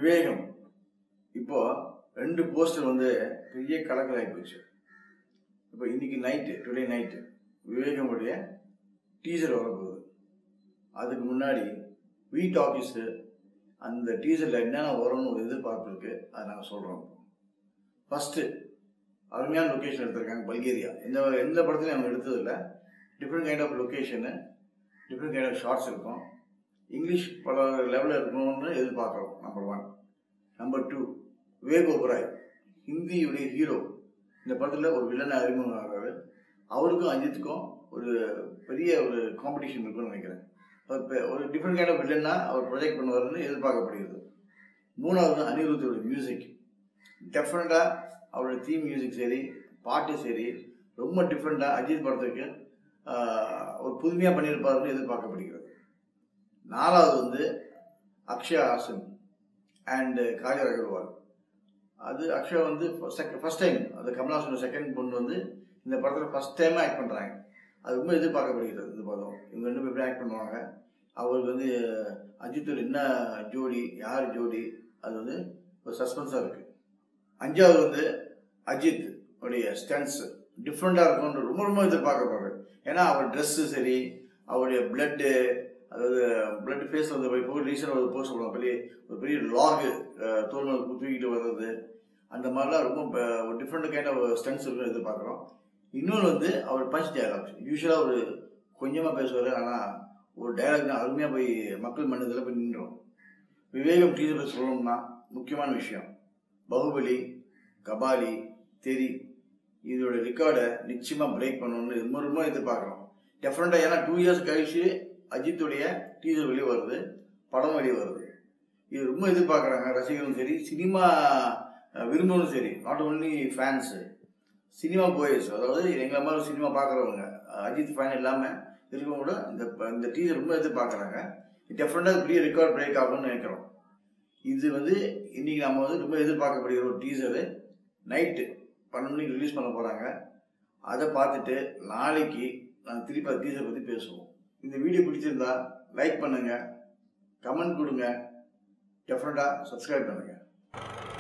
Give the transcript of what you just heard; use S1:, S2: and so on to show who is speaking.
S1: விவேகம் இப்போ ரெண்டு போஸ்டர் வந்து பெரிய கலக்கலாகி போச்சு இப்போ இன்னைக்கு நைட்டு டுடே நைட்டு விவேகமுடைய டீசர் வரப்போகுது அதுக்கு முன்னாடி வி டாக்கீஸு அந்த டீசரில் என்னென்ன வரும்னு ஒரு எதிர்பார்ப்பு இருக்குது அதை நாங்கள் சொல்கிறோம் ஃபஸ்ட்டு அருமையான லொக்கேஷன் எடுத்திருக்காங்க பல்கேரியா எந்த எந்த படத்துலையும் அவங்க எடுத்ததில்ல different kind of location different kind of shots இருக்கும் இங்கிலீஷ் பல லெவலில் இருக்கணும்னு எதிர்பார்க்குறோம் number one number two Vivek Oberoi ஹிந்தியுடைய ஹீரோ இந்த படத்தில் ஒரு வில்லனை அறிமுகம் ஆகிறாரு அவருக்கும் அஜித்துக்கும் ஒரு பெரிய ஒரு காம்படிஷன் இருக்குன்னு நினைக்கிறேன் அவர் பெ- ஒரு டிஃப்ரெண்ட் கைண்ட் ஆஃப் வில்லன்னா அவர் ப்ரொஜெக்ட் பண்ணுவாருன்னு எதிர்பார்க்கப்படுகிறது மூணாவது அனிருத்தோட மியூசிக் டெஃபினட்டாக அவரோட தீம் மியூசிக் சரி பாட்டு சரி ரொம்ப டிஃப்ரெண்ட்டாக அஜித் படத்துக்கு ஆஹ், ஒரு புதுமையாக பண்ணியிருப்பாருன்னு எதிர்பார்க்கப்படுகிறது நாலாவது வந்து அக்ஷயா ஹாசன் அண்டு காஜர் அகர்வால் அது அக்ஷயா வந்து ஃபர்ஸ்ட் டைம் அது கமல்ஹாசனோட செகண்ட் பொண்ணு வந்து இந்த படத்தில் ஃபர்ஸ்ட் டைமாக ஆக்ட் பண்ணுறாங்க அது ரொம்ப எதிர்பார்க்கப்படுகிறது இந்த படம் இவங்க ரெண்டு பேரும் எப்படி ஆக்ட் பண்ணுவாங்க அவருக்கு வந்து அஜித்தோட என்ன ஜோடி யார் ஜோடி அது வந்து ஒரு சஸ்பென்ஸாக இருக்குது அஞ்சாவது வந்து அஜித் உடைய ஸ்டன்ஸ் டிஃப்ரெண்ட்டாக இருக்கும்னு ரொம்ப ரொம்ப எதிர்பார்க்கப்படுறாரு ஏன்னா அவர் ட்ரெஸ்ஸு சரி அவருடைய பிளட்டு அதாவது பிளட் ஃபேஸில் வந்து இப்போ ரீசெண்டாக ஒரு போஸ்ட் பண்ணுவாங்க பெரிய ஒரு பெரிய லாகு தோல் மேல தூக்கிட்டு வர்றது அந்த மாதிரிலாம் ரொம்ப ப- ஒரு டிஃப்ரெண்ட் கைண்ட் ஆஃப் ஸ்டன்ஸ் இருக்குன்னு எதிர்பார்க்குறோம் இன்னொன்று வந்து அவர் பஞ்ச் டயலாக் யூஸ்வலாக ஒரு கொஞ்சமாக பேசுவார் ஆனால் ஒரு டயலாக் தான் அருமையாக போய் மக்கள் மனதில் போய் நின்றோம் விவேகம் டீச்சர் சொல்லணும்னா முக்கியமான விஷயம் பாகுபலி கபாலி தெரி இதோட ரெக்கார்டை நிச்சயமாக பிரேக் பண்ணணும்னு ரொம்ப ரொம்ப எதிர்பார்க்குறோம் டெஃபினட்டாக ஏன்னா டூ இயர்ஸ் கழிச்சு அஜித்துடைய டீசர் வெளியே வருது படம் வெளியே வருது இது ரொம்ப எதிர்பார்க்குறாங்க ரசிகர்களும் சரி சினிமா அஹ், விரும்பவும் சரி not only fans cinema boys அதாவது எங்களை மாதிரி சினிமா பார்க்குறவங்க அஜித் ஃபேன் இல்லாமல் இருக்கவங்க கூட இந்த இந்த டீசர் ரொம்ப எதிர்பார்க்குறாங்க டெஃபினட்டாக பெரிய ரெக்கார்ட் பிரேக் ஆகும்னு நினைக்கிறோம் இது வந்து இன்னைக்கு நம்ம வந்து ரொம்ப எதிர்பார்க்கப்படுகிற ஒரு டீசரு நைட்டு பன்னெண்டு மணிக்கு ரிலீஸ் பண்ண போகிறாங்க அதை பார்த்துட்டு நாளைக்கு நாங்கள் திருப்பி அந்த டீசர் பற்றி பேசுவோம் இந்த வீடியோ பிடிச்சிருந்தா லைக் பண்ணுங்கள் கமெண்ட் கொடுங்க டெஃபினட்டாக சப்ஸ்கிரைப் பண்ணுங்கள்